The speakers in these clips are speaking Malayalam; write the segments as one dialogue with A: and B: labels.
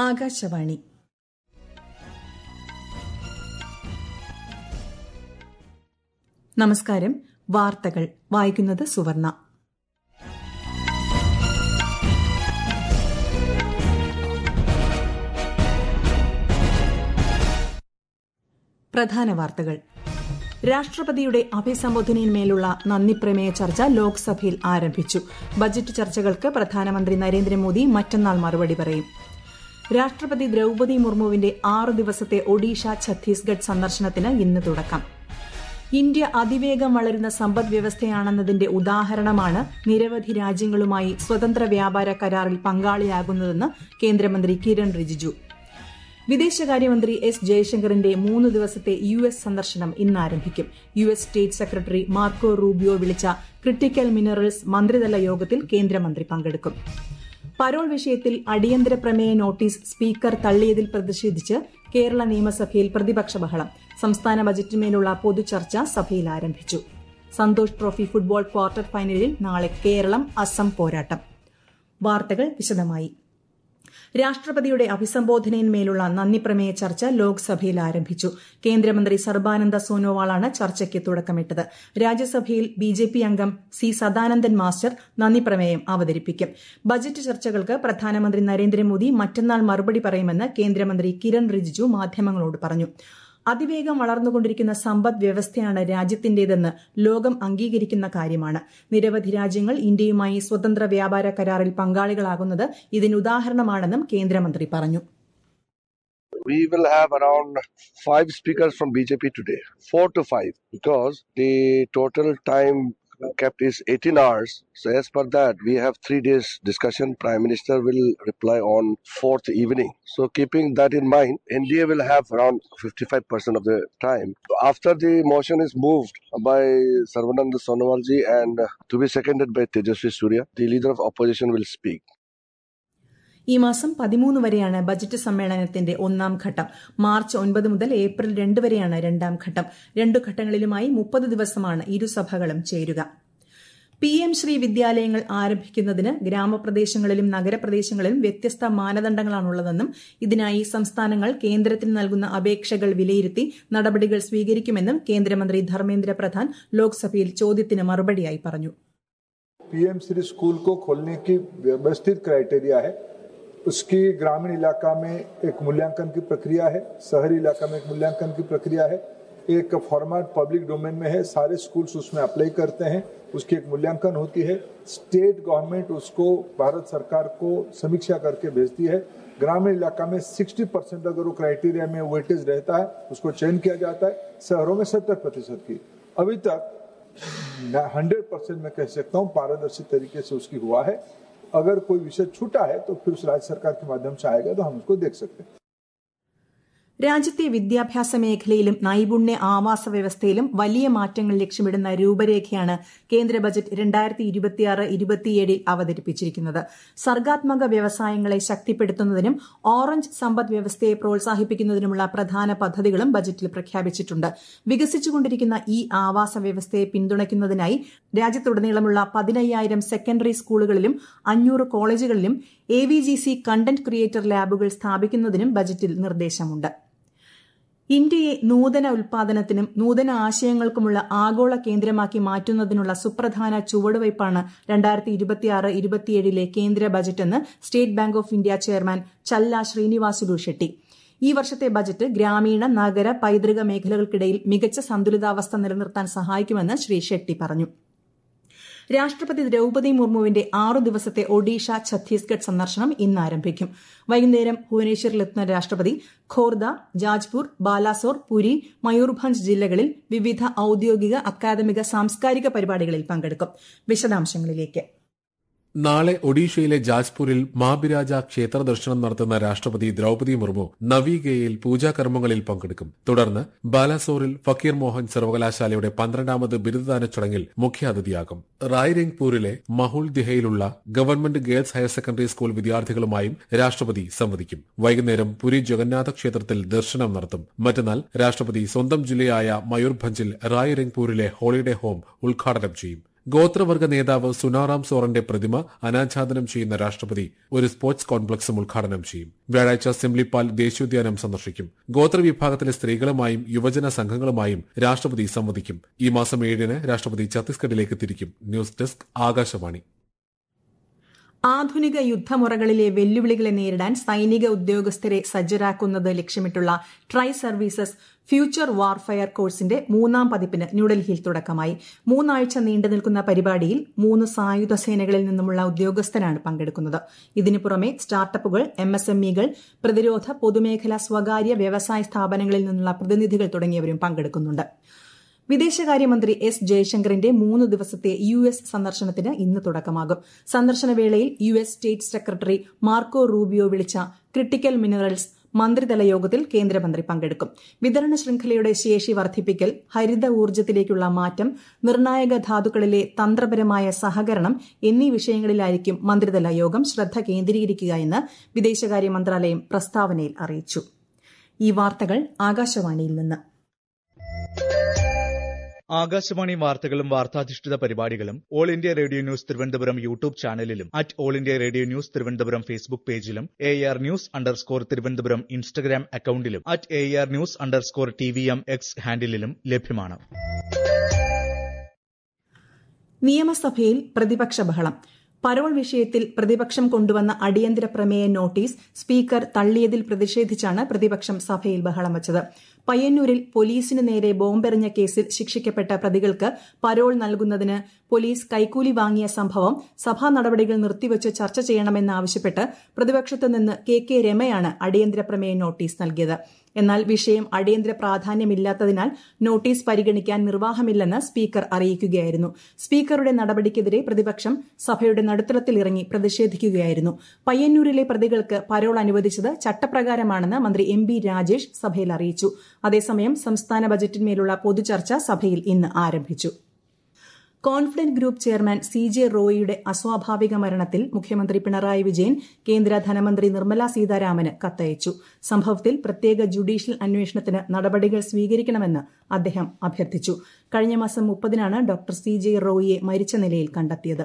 A: ആകാശവാണി നമസ്കാരം വാർത്തകൾ വായിക്കുന്നത് സുവർണ പ്രധാന വാർത്തകൾ രാഷ്ട്രപതിയുടെ അഭിസംബോധനയിന്മേലുള്ള നന്ദിപ്രമേയ ചർച്ച ലോക്സഭയിൽ ആരംഭിച്ചു ബജറ്റ് ചർച്ചകൾക്ക് പ്രധാനമന്ത്രി നരേന്ദ്രമോദി മറ്റന്നാൾ മറുപടി പറയും രാഷ്ട്രപതി ദ്രൌപതി മുർമുവിന്റെ ആറ് ദിവസത്തെ ഒഡീഷ ഛത്തീസ്ഗഡ് സന്ദർശനത്തിന് ഇന്ന് തുടക്കം ഇന്ത്യ അതിവേഗം വളരുന്ന സമ്പദ് വ്യവസ്ഥയാണെന്നതിന്റെ ഉദാഹരണമാണ് നിരവധി രാജ്യങ്ങളുമായി സ്വതന്ത്ര വ്യാപാര കരാറിൽ പങ്കാളിയാകുന്നതെന്ന് കേന്ദ്രമന്ത്രി കിരൺ റിജിജു വിദേശകാര്യമന്ത്രി എസ് ജയശങ്കറിന്റെ മൂന്ന് ദിവസത്തെ യു എസ് സന്ദർശനം ഇന്ന് ആരംഭിക്കും U S state secretary Marco Rubio വിളിച്ച ക്രിട്ടിക്കൽ മിനറൽസ് മന്ത്രിതല യോഗത്തിൽ കേന്ദ്രമന്ത്രി പങ്കെടുക്കും പരോൾ വിഷയത്തിൽ അടിയന്തര പ്രമേയ നോട്ടീസ് സ്പീക്കർ തള്ളിയതിൽ പ്രതിഷേധിച്ച് കേരള നിയമസഭയിൽ പ്രതിപക്ഷ ബഹളം സംസ്ഥാന ബജറ്റിന്മേലുള്ള പൊതുചർച്ച സഭയിൽ ആരംഭിച്ചു സന്തോഷ് ട്രോഫി ഫുട്ബോൾ ക്വാർട്ടർ ഫൈനലിൽ നാളെ കേരളം അസം പോരാട്ടം വാർത്തകൾ വിശദമായി രാഷ്ട്രപതിയുടെ അഭിസംബോധനയിന്മേലുള്ള നന്ദിപ്രമേയ ചർച്ച ലോക്സഭയിൽ ആരംഭിച്ചു കേന്ദ്രമന്ത്രി സർബാനന്ദ സോനോവാളാണ് ചർച്ചയ്ക്ക് തുടക്കമിട്ടത് രാജ്യസഭയിൽ ബിജെപി അംഗം സി സദാനന്ദൻ മാസ്റ്റർ നന്ദിപ്രമേയം അവതരിപ്പിക്കും ബജറ്റ് ചർച്ചകൾക്ക് പ്രധാനമന്ത്രി നരേന്ദ്രമോദി മറ്റന്നാൾ മറുപടി പറയുമെന്ന് കേന്ദ്രമന്ത്രി കിരൺ റിജിജു മാധ്യമങ്ങളോട് പറഞ്ഞു അതിവേഗം വളർന്നുകൊണ്ടിരിക്കുന്ന സമ്പദ് വ്യവസ്ഥയാണ് രാജ്യത്തിന്റേതെന്ന് ലോകം അംഗീകരിക്കുന്ന കാര്യമാണ് നിരവധി രാജ്യങ്ങൾ ഇന്ത്യയുമായി സ്വതന്ത്ര വ്യാപാര കരാറിൽ പങ്കാളികളാകുന്നത് ഇതിനുദാഹരണമാണെന്നും കേന്ദ്രമന്ത്രി പറഞ്ഞു
B: we will have around five speakers from BJP today, four to five, because the total time kept is 18 hours. So as per that, we have three days discussion. Prime Minister will reply on fourth evening. So keeping that in mind, India will have around 55% of the time. After the motion is moved by Sarvananda Sonowalji and to be seconded by Tejasvi Surya, the leader of opposition will speak.
A: ഈ മാസം പതിമൂന്ന് വരെയാണ് ബജറ്റ് സമ്മേളനത്തിന്റെ ഒന്നാം ഘട്ടം മാർച്ച് ഒൻപത് മുതൽ ഏപ്രിൽ രണ്ട് വരെയാണ് രണ്ടാം ഘട്ടം രണ്ടു ഘട്ടങ്ങളിലുമായി മുപ്പത് ദിവസമാണ് ഇരുസഭകളും ചേരുക പി എം ശ്രീ വിദ്യാലയങ്ങൾ ആരംഭിക്കുന്നതിന് ഗ്രാമപ്രദേശങ്ങളിലും നഗരപ്രദേശങ്ങളിലും വ്യത്യസ്ത മാനദണ്ഡങ്ങളാണുള്ളതെന്നും ഇതിനായി സംസ്ഥാനങ്ങൾ കേന്ദ്രത്തിന് നൽകുന്ന അപേക്ഷകൾ വിലയിരുത്തി നടപടികൾ സ്വീകരിക്കുമെന്നും കേന്ദ്രമന്ത്രി ധർമ്മേന്ദ്ര പ്രധാൻ ലോക്സഭയിൽ ചോദ്യത്തിന് മറുപടിയായി പറഞ്ഞു
C: पीएम श्री स्कूल को खोलने की व्यवस्थित क्राइटेरिया है उसकी ग्रामीण इलाका में एक मूल्यांकन की प्रक्रिया है शहरी इलाका में एक मूल्यांकन की प्रक्रिया है एक फॉर्मेट पब्लिक डोमेन में है सारे स्कूल्स उसमें अप्लाई करते हैं उसकी एक मूल्यांकन होती है स्टेट गवर्नमेंट उसको भारत सरकार को समीक्षा करके भेजती है ग्रामीण इलाका में 60 परसेंट अगर वो क्राइटेरिया में वेटेज रहता है उसको चयन किया जाता है शहरों में सत्तर प्रतिशत की अभी तक हंड्रेड परसेंट मैं कह सकता हूँ पारदर्शी तरीके से उसकी हुआ है अगर कोई विषय छूटा है तो फिर उस राज्य सरकार के माध्यम से आएगा तो हम उसको देख सकते हैं
A: രാജ്യത്തെ വിദ്യാഭ്യാസ മേഖലയിലും നൈപുണ്യ ആവാസ വ്യവസ്ഥയിലും വലിയ മാറ്റങ്ങൾ ലക്ഷ്യമിടുന്ന രൂപരേഖയാണ് കേന്ദ്ര ബജറ്റ് രണ്ടായിരത്തി ഇരുപത്തിയാറ് ഇരുപത്തിയേഴിൽ അവതരിപ്പിച്ചിരിക്കുന്നത് സർഗാത്മക വ്യവസായങ്ങളെ ശക്തിപ്പെടുത്തുന്നതിനും ഓറഞ്ച് സമ്പദ് വ്യവസ്ഥയെ പ്രോത്സാഹിപ്പിക്കുന്നതിനുമുള്ള പ്രധാന പദ്ധതികളും ബജറ്റിൽ പ്രഖ്യാപിച്ചിട്ടുണ്ട് വികസിച്ചുകൊണ്ടിരിക്കുന്ന ഈ ആവാസ വ്യവസ്ഥയെ പിന്തുണയ്ക്കുന്നതിനായി രാജ്യത്തുടനീളമുള്ള പതിനയ്യായിരം സെക്കൻഡറി സ്കൂളുകളിലും അഞ്ഞൂറ് കോളേജുകളിലും A V G C content creator ലാബുകൾ സ്ഥാപിക്കുന്നതിനും ബജറ്റിൽ നിർദ്ദേശമുണ്ട് ഇന്ത്യയെ നൂതന ഉൽപാദനത്തിനും നൂതന ആശയങ്ങൾക്കുമുള്ള ആഗോള കേന്ദ്രമാക്കി മാറ്റുന്നതിനുള്ള സുപ്രധാന ചുവടുവയ്പാണ് രണ്ടായിരത്തി ഇരുപത്തിയാറ് ഇരുപത്തിയേഴിലെ കേന്ദ്ര ബജറ്റെന്ന് State Bank of India chairman Challa Srinivasulu Shetty ഈ വർഷത്തെ ബജറ്റ് ഗ്രാമീണ നഗര പൈതൃക മേഖലകൾക്കിടയിൽ മികച്ച സന്തുലിതാവസ്ഥ നിലനിർത്താൻ സഹായിക്കുമെന്ന് ശ്രീ ഷെട്ടി പറഞ്ഞു രാഷ്ട്രപതി ദ്രൌപതി മുർമുവിന്റെ ആറു ദിവസത്തെ ഒഡീഷ ഛത്തീസ്ഗഡ് സന്ദർശനം ഇന്ന് ആരംഭിക്കും വൈകുന്നേരം ഭുവനേശ്വറിലെത്തുന്ന രാഷ്ട്രപതി ഖോർദ ജാജ്പൂർ ബാലാസോർ പുരി മയൂർഭഞ്ച് ജില്ലകളിൽ വിവിധ ഔദ്യോഗിക അക്കാദമിക സാംസ്കാരിക പരിപാടികളിൽ പങ്കെടുക്കും വിശദാംശങ്ങളിലേക്ക്
D: നാളെ ഒഡീഷയിലെ ജാജ്പൂരിൽ മാബിരാജ ക്ഷേത്ര ദർശനം നടത്തുന്ന രാഷ്ട്രപതി ദ്രൌപതി മുർമു നവീഗയിൽ പൂജാകർമ്മങ്ങളിൽ പങ്കെടുക്കും തുടർന്ന് ബാലാസോറിൽ ഫക്കീർ മോഹൻ സർവകലാശാലയുടെ പന്ത്രണ്ടാമത് ബിരുദദാന ചടങ്ങിൽ മുഖ്യാതിഥിയാകും റായ്രംഗ്പൂരിലെ മഹുൾ ദിഹയിലുള്ള government girls higher secondary school വിദ്യാർത്ഥികളുമായും രാഷ്ട്രപതി സംവദിക്കും വൈകുന്നേരം പുരി ജഗന്നാഥ ക്ഷേത്രത്തിൽ ദർശനം നടത്തും മറ്റന്നാൾ രാഷ്ട്രപതി സ്വന്തം ജില്ലയായ മയൂർഭഞ്ചിൽ റായ്രംഗ്പൂരിലെ ഹോളിഡേ ഹോം ഉദ്ഘാടനം ചെയ്യും ഗോത്രവർഗ നേതാവ് സുനാറാം സോറന്റെ പ്രതിമ അനാച്ഛാദനം ചെയ്യുന്ന രാഷ്ട്രപതി ഒരു സ്പോർട്സ് കോംപ്ലക്സും ഉദ്ഘാടനം ചെയ്യും വ്യാഴാഴ്ച സിംലിപ്പാൽ ദേശീയോദ്യാനം സന്ദർശിക്കും ഗോത്രവിഭാഗത്തിലെ സ്ത്രീകളുമായും യുവജന സംഘങ്ങളുമായും രാഷ്ട്രപതി സംവദിക്കും ഈ മാസം ഏഴിന് രാഷ്ട്രപതി ഛത്തീസ്ഗഡിലേക്ക് തിരിക്കും ന്യൂസ് ഡെസ്ക് ആകാശവാണി
A: ആധുനിക യുദ്ധമുറകളിലെ വെല്ലുവിളികളെ നേരിടാൻ സൈനിക ഉദ്യോഗസ്ഥരെ സജ്ജരാക്കുന്നത് ലക്ഷ്യമിട്ടുള്ള ട്രൈ സർവീസസ് ഫ്യൂച്ചർ വാർഫെയർ കോഴ്സിന്റെ മൂന്നാം പതിപ്പിന് ന്യൂഡൽഹിയിൽ തുടക്കമായി മൂന്നാഴ്ച നീണ്ടുനിൽക്കുന്ന പരിപാടിയിൽ മൂന്ന് സായുധ സേനകളിൽ നിന്നുമുള്ള ഉദ്യോഗസ്ഥരാണ് പങ്കെടുക്കുന്നത് ഇതിനു പുറമെ സ്റ്റാർട്ടപ്പുകൾ എംഎസ്എംഇകൾ പ്രതിരോധ പൊതുമേഖലാ സ്വകാര്യ വ്യവസായ സ്ഥാപനങ്ങളിൽ നിന്നുള്ള പ്രതിനിധികൾ തുടങ്ങിയവരും പങ്കെടുക്കുന്നുണ്ട് വിദേശകാര്യമന്ത്രി എസ് ജയശങ്കറിന്റെ മൂന്ന് ദിവസത്തെ യു എസ് സന്ദർശനത്തിന് ഇന്ന് തുടക്കമാകും സന്ദർശനവേളയിൽ U S state secretary Marco Rubio വിളിച്ച ക്രിട്ടിക്കൽ മിനറൽസ് മന്ത്രിതല യോഗത്തിൽ കേന്ദ്രമന്ത്രി പങ്കെടുക്കും വിതരണ ശൃംഖലയുടെ ശേഷി വർദ്ധിപ്പിക്കൽ ഹരിത ഊർജ്ജത്തിലേക്കുള്ള മാറ്റം നിർണായക ധാതുക്കളിലെ തന്ത്രപരമായ സഹകരണം എന്നീ വിഷയങ്ങളിലായിരിക്കും മന്ത്രിതല യോഗം ശ്രദ്ധ കേന്ദ്രീകരിക്കുക എന്ന് വിദേശകാര്യ മന്ത്രാലയം പ്രസ്താവനയിൽ അറിയിച്ചു ഈ വാർത്തകൾ ആകാശവാണിയിൽ നിന്ന്
E: ആകാശവാണി വാർത്തകളും വാർത്താധിഷ്ഠിത പരിപാടികളും All India Radio news Thiruvananthapuram YouTube ചാനലിലും at All India Radio news Thiruvananthapuram Facebook പേജിലും A R news underscore Thiruvananthapuram Instagram അക്കൌണ്ടിലും at A R news underscore T V M X ഹാൻഡിലും ലഭ്യമാണ്
A: നിയമസഭയിൽ പ്രതിപക്ഷ ബഹളം പരോൾ വിഷയത്തിൽ പ്രതിപക്ഷം കൊണ്ടുവന്ന അടിയന്തര പ്രമേയ നോട്ടീസ് സ്പീക്കർ തള്ളിയതിൽ പ്രതിഷേധിച്ചാണ് പ്രതിപക്ഷം സഭയിൽ ബഹളം വച്ചത് പയ്യന്നൂരിൽ പോലീസിന് നേരെ ബോംബെറിഞ്ഞ കേസിൽ ശിക്ഷിക്കപ്പെട്ട പ്രതികൾക്ക് പരോൾ നൽകുന്നതിന് പോലീസ് കൈക്കൂലി വാങ്ങിയ സംഭവം സഭാ നടപടികൾ നിർത്തിവച്ച് ചർച്ച ചെയ്യണമെന്നാവശ്യപ്പെട്ട് പ്രതിപക്ഷത്തു നിന്ന് കെ കെ രമയാണ് അടിയന്തര പ്രമേയ നോട്ടീസ് നൽകിയത് എന്നാൽ വിഷയം അടിയന്തര പ്രാധാന്യമില്ലാത്തതിനാൽ നോട്ടീസ് പരിഗണിക്കാൻ നിർവാഹമില്ലെന്ന് സ്പീക്കർ അറിയിക്കുകയായിരുന്നു സ്പീക്കറുടെ നടപടിക്കെതിരെ പ്രതിപക്ഷം സഭയുടെ നടുത്തളത്തിലിറങ്ങി പ്രതിഷേധിക്കുകയായിരുന്നു പയ്യന്നൂരിലെ പ്രതികൾക്ക് പരോൾ അനുവദിച്ചത് ചട്ടപ്രകാരമാണെന്ന് മന്ത്രി എം ബി രാജേഷ് സഭയിൽ അറിയിച്ചു അതേസമയം സംസ്ഥാന ബജറ്റിന്മേലുള്ള പൊതുചർച്ച സഭയിൽ ഇന്ന് ആരംഭിച്ചു confident group chairman C J റോയിയുടെ അസ്വാഭാവിക മരണത്തിൽ മുഖ്യമന്ത്രി പിണറായി വിജയൻ കേന്ദ്ര ധനമന്ത്രി നിർമ്മല സീതാരാമന് കത്തയച്ചു സംഭവത്തിൽ പ്രത്യേക ജുഡീഷ്യൽ അന്വേഷണത്തിന് നടപടികൾ സ്വീകരിക്കണമെന്ന് അദ്ദേഹം അഭ്യർത്ഥിച്ചു കഴിഞ്ഞ മാസം മുപ്പതിനാണ് ഡോക്ടർ സി ജെ റോയിയെ മരിച്ച നിലയിൽ കണ്ടെത്തിയത്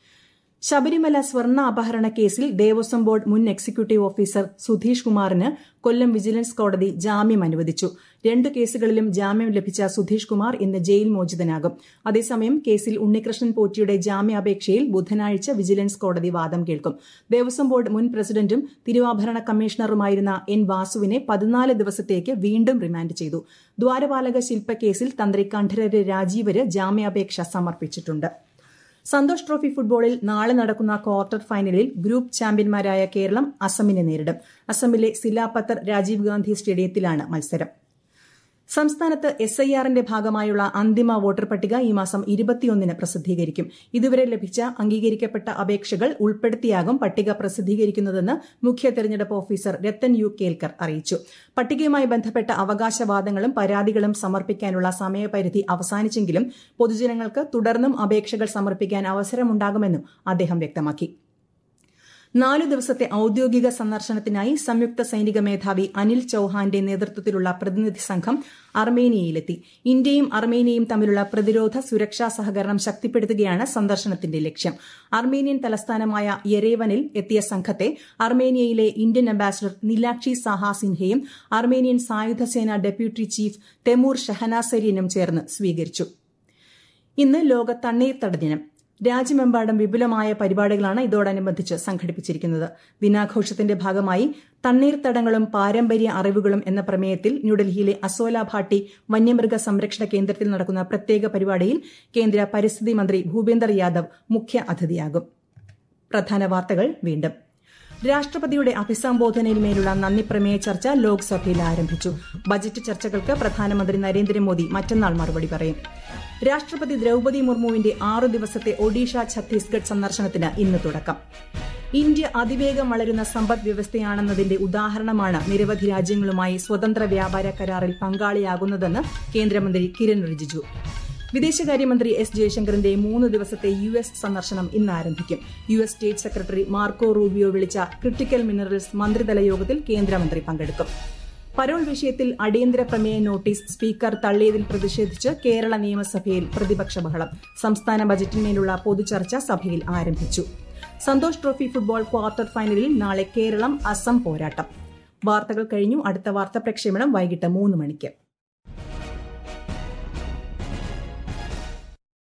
A: ശബരിമല സ്വർണ്ണ അപഹരണ കേസിൽ ദേവസ്വം ബോർഡ് മുൻ എക്സിക്യൂട്ടീവ് ഓഫീസർ സുധീഷ് കുമാറിന് കൊല്ലം വിജിലൻസ് കോടതി ജാമ്യം അനുവദിച്ചു രണ്ടു കേസുകളിലും ജാമ്യം ലഭിച്ച സുധീഷ് കുമാർ ഇന്ന് ജയിൽ മോചിതനാകും അതേസമയം കേസിൽ ഉണ്ണികൃഷ്ണൻ പോറ്റിയുടെ ജാമ്യാപേക്ഷയിൽ ബുധനാഴ്ച വിജിലൻസ് കോടതി വാദം കേൾക്കും ദേവസ്വം ബോർഡ് മുൻ പ്രസിഡന്റും തിരുവാഭരണ കമ്മീഷണറുമായിരുന്ന എൻ വാസുവിനെ പതിനാല് ദിവസത്തേക്ക് വീണ്ടും റിമാൻഡ് ചെയ്തു ദ്വാരപാലക ശില്പക്കേസിൽ തന്ത്രി കണ്ഠരര് രാജീവര് ജാമ്യാപേക്ഷ സമർപ്പിച്ചിട്ടുണ്ട് സന്തോഷ് ട്രോഫി ഫുട്ബോളിൽ നാളെ നടക്കുന്ന ക്വാർട്ടർ ഫൈനലിൽ ഗ്രൂപ്പ് ചാമ്പ്യന്മാരായ കേരളം അസമിനെ നേരിടും അസമിലെ സിലാപത്തർ രാജീവ് ഗാന്ധി സ്റ്റേഡിയത്തിലാണ് മത്സരം സംസ്ഥാനത്ത് എസ് ഐ ആറിന്റെ ഭാഗമായുള്ള അന്തിമ വോട്ടർ പട്ടിക ഈ മാസം ഇരുപത്തിയൊന്നിന് പ്രസിദ്ധീകരിക്കും ഇതുവരെ ലഭിച്ച അംഗീകരിക്കപ്പെട്ട അപേക്ഷകൾ ഉൾപ്പെടുത്തിയാകും പട്ടിക പ്രസിദ്ധീകരിക്കുന്നതെന്ന് മുഖ്യ തെരഞ്ഞെടുപ്പ് ഓഫീസർ രത്തൻ യു കേൽക്കർ അറിയിച്ചു പട്ടികയുമായി ബന്ധപ്പെട്ട അവകാശവാദങ്ങളും പരാതികളും സമർപ്പിക്കാനുള്ള സമയപരിധി അവസാനിച്ചെങ്കിലും പൊതുജനങ്ങൾക്ക് തുടർന്നും അപേക്ഷകൾ സമർപ്പിക്കാൻ അവസരമുണ്ടാകുമെന്നും അദ്ദേഹം വ്യക്തമാക്കി നാലു ദിവസത്തെ ഔദ്യോഗിക സന്ദർശനത്തിനായി സംയുക്ത സൈനിക മേധാവി അനിൽ ചൌഹാന്റെ നേതൃത്വത്തിലുള്ള പ്രതിനിധി സംഘം അർമേനിയയിലെത്തി ഇന്ത്യയും അർമേനിയയും തമ്മിലുള്ള പ്രതിരോധ സുരക്ഷാ സഹകരണം ശക്തിപ്പെടുത്തുകയാണ് സന്ദർശനത്തിന്റെ ലക്ഷ്യം അർമേനിയൻ തലസ്ഥാനമായ യെരേവനിൽ എത്തിയ സംഘത്തെ അർമേനിയയിലെ ഇന്ത്യൻ അംബാസിഡർ നിലാക്ഷി സാഹ സിൻഹയും അർമേനിയൻ സായുധസേന ഡെപ്യൂട്ടി ചീഫ് തെമൂർ ഷഹനാസരിയനും ചേർന്ന് സ്വീകരിച്ചു ഇന്ന് ലോക തണ്ണീർത്തട ദിനം രാജ്യമെമ്പാടും വിപുലമായ പരിപാടികളാണ് ഇതോടനുബന്ധിച്ച് സംഘടിപ്പിച്ചിരിക്കുന്നത് ദിനാഘോഷത്തിന്റെ ഭാഗമായി തണ്ണീർത്തടങ്ങളും പാരമ്പര്യ അറിവുകളും എന്ന പ്രമേയത്തിൽ ന്യൂഡൽഹിയിലെ അസോല ഭാട്ടി വന്യമൃഗ സംരക്ഷണ കേന്ദ്രത്തിൽ നടക്കുന്ന പ്രത്യേക പരിപാടിയിൽ കേന്ദ്ര പരിസ്ഥിതി മന്ത്രി ഭൂപേന്ദർ യാദവ് മുഖ്യ അതിഥിയാകും പ്രധാന വാർത്തകൾ വീണ്ടും രാഷ്ട്രപതിയുടെ അഭിസംബോധനയിന്മേലുള്ള നന്ദി പ്രമേയ ചർച്ച ലോക്സഭയിൽ ആരംഭിച്ചു ബജറ്റ് ചർച്ചകൾക്ക് പ്രധാനമന്ത്രി നരേന്ദ്രമോദി മറ്റന്നാൾ മറുപടി പറയും രാഷ്ട്രപതി ദ്രൌപതി മുർമുവിന്റെ ആറു ദിവസത്തെ ഒഡീഷ ഛത്തീസ്ഗഡ് സന്ദർശനത്തിന് ഇന്ന് തുടക്കം ഇന്ത്യ അതിവേഗം വളരുന്ന സമ്പദ് വ്യവസ്ഥയാണെന്നതിന്റെ ഉദാഹരണമാണ് നിരവധി രാജ്യങ്ങളുമായി സ്വതന്ത്ര വ്യാപാര കരാറിൽ പങ്കാളിയാകുന്നതെന്ന് കേന്ദ്രമന്ത്രി കിരൺ റിജിജു വിദേശകാര്യമന്ത്രി എസ് ജയശങ്കറിന്റെ മൂന്ന് ദിവസത്തെ യു എസ് സന്ദർശനം ഇന്ന് ആരംഭിക്കും U S state secretary Marco Rubio വിളിച്ച ക്രിട്ടിക്കൽ മിനറൽസ് മന്ത്രിതല യോഗത്തിൽ കേന്ദ്രമന്ത്രി പങ്കെടുക്കും പരോൾ വിഷയത്തിൽ അടിയന്തര പ്രമേയ നോട്ടീസ് സ്പീക്കർ തള്ളിയതിൽ പ്രതിഷേധിച്ച് കേരള നിയമസഭയിൽ പ്രതിപക്ഷ ബഹളം സംസ്ഥാന ബജറ്റിന്മേലുള്ള പൊതുചർച്ച സഭയിൽ ആരംഭിച്ചു സന്തോഷ് ട്രോഫി ഫുട്ബോൾ ക്വാർട്ടർ ഫൈനലിൽ നാളെ കേരളം അസം പോരാട്ടം വാർത്തകൾ കഴിഞ്ഞു അടുത്ത വാർത്താ പ്രക്ഷേപണം വൈകിട്ട് മൂന്ന് മണിക്ക്